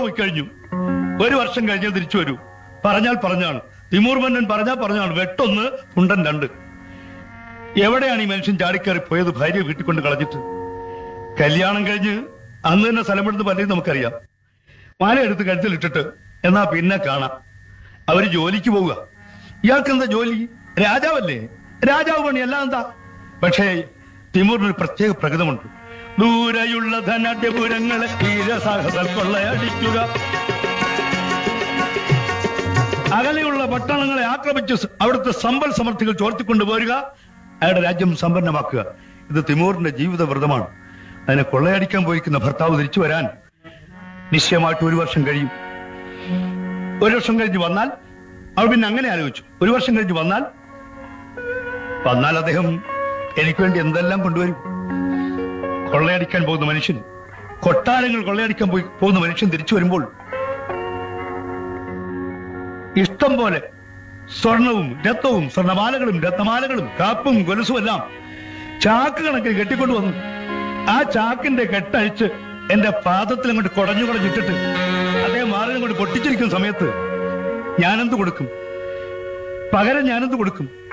പോയി കഴിഞ്ഞു ഒരു വർഷം കഴിഞ്ഞാൽ തിരിച്ചു വരൂ പറഞ്ഞാൽ പറഞ്ഞാണ് തിമൂർ മന്നൻ പറഞ്ഞാൽ പറഞ്ഞാണ് വെട്ടൊന്ന് കുണ്ടൻ രണ്ട് എവിടെയാണ് ഈ മനുഷ്യൻ ചാടിക്കയറി പോയത് ഭാര്യ വീട്ടിൽ കൊണ്ട് കളഞ്ഞിട്ട് കല്യാണം കഴിഞ്ഞ് അന്ന് തന്നെ സ്ഥലമെടുത്ത് പലരും നമുക്കറിയാം മാല എടുത്ത് കഴുത്തിലിട്ടിട്ട് എന്നാ പിന്നെ കാണാം അവര് ജോലിക്ക് പോവുക ഇയാൾക്ക് എന്താ ജോലി രാജാവല്ലേ രാജാവ് പണി അല്ല എന്താ പക്ഷേ തിമൂറിന് ഒരു പ്രത്യേക പ്രകൃതമുണ്ട് ദൂരെയുള്ള ധനാഢ്യപുരങ്ങളെ വീരസാഹസ കൊള്ളയടിക്കുക അകലെയുള്ള പട്ടണങ്ങളെ ആക്രമിച്ച് സ- അവിടുത്തെ സമ്പൽ സമൃദ്ധികൾ ചോർത്തിക്കൊണ്ടുപോരുക അയാളുടെ രാജ്യം സമ്പന്നമാക്കുക ഇത് തിമൂറിന്റെ ജീവിത വ്രതമാണ് അതിനെ കൊള്ളയടിക്കാൻ പോയിരിക്കുന്ന ഭർത്താവ് തിരിച്ചു വരാൻ നിശ്ചയമായിട്ട് ഒരു വർഷം കഴിയും ഒരു വർഷം കഴിഞ്ഞ് വന്നാൽ അവൾ പിന്നെ അങ്ങനെ ആലോചിച്ചു ഒരു വർഷം കഴിഞ്ഞ് വന്നാൽ വന്നാൽ അദ്ദേഹം എനിക്ക് വേണ്ടി എന്തെല്ലാം കൊണ്ടുവരും കൊള്ളയടിക്കാൻ പോകുന്ന മനുഷ്യൻ കൊട്ടാരങ്ങൾ കൊള്ളയടിക്കാൻ പോയി പോകുന്ന മനുഷ്യൻ തിരിച്ചു വരുമ്പോൾ ഇഷ്ടം പോലെ സ്വർണവും രത്നവും സ്വർണമാലകളും രത്നമാലകളും കാപ്പും കൊലുസും എല്ലാം ചാക്ക് കണക്കിന് കെട്ടിക്കൊണ്ടു വന്നു ആ ചാക്കിന്റെ കെട്ടഴിച്ച് എന്റെ പാദത്തിൽ അങ്ങോട്ട് കുടഞ്ഞു കുടഞ്ഞിട്ടിട്ട് അദ്ദേഹം മാറിനെ കൊണ്ട് പൊട്ടിച്ചിരിക്കുന്ന സമയത്ത് ഞാനെന്ത് കൊടുക്കും പകരം ഞാനെന്ത് കൊടുക്കും